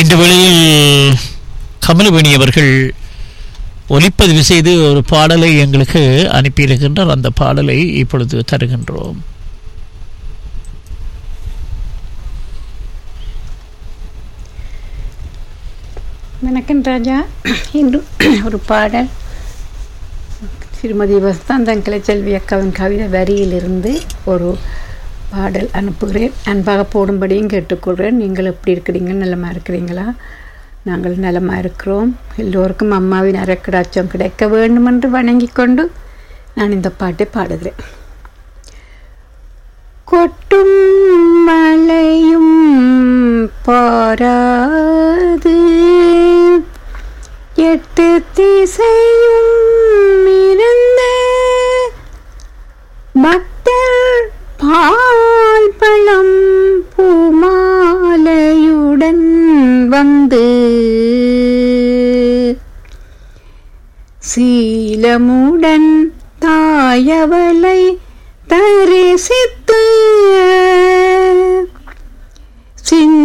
இந்த வேளையில் கமலவேணி அவர்கள் ஒலிப்பதிவு செய்து ஒரு பாடலை எங்களுக்கு அனுப்பியிருக்கின்றார் அந்த பாடலை இப்பொழுது தருகின்றோம் வணக்கம் ராஜா இன்று ஒரு பாடல் திருமதி வசந்தன் கலைச்செல்வி அக்காவின் கவிதை வரியிலிருந்து ஒரு பாடல் அனுப்புகிறேன் அன்பாக போடும்படியும் கேட்டுக்கொள்கிறேன் நீங்கள் எப்படி இருக்கிறீங்க நலமாக இருக்கிறீங்களா நாங்கள் நலமாக இருக்கிறோம் எல்லோருக்கும் அம்மாவின் அறக்கடாச்சம் கிடைக்க வேண்டும் என்று வணங்கிக் கொண்டு நான் இந்த பாட்டை பாடுகிறேன் கொட்டும் மழையும் பாராது எட்டு திசையும் இருந்த பக்தர் பால் பழம் பூமாலையுடன் வந்து சீலமுடன் தாயவளை தரிசித்து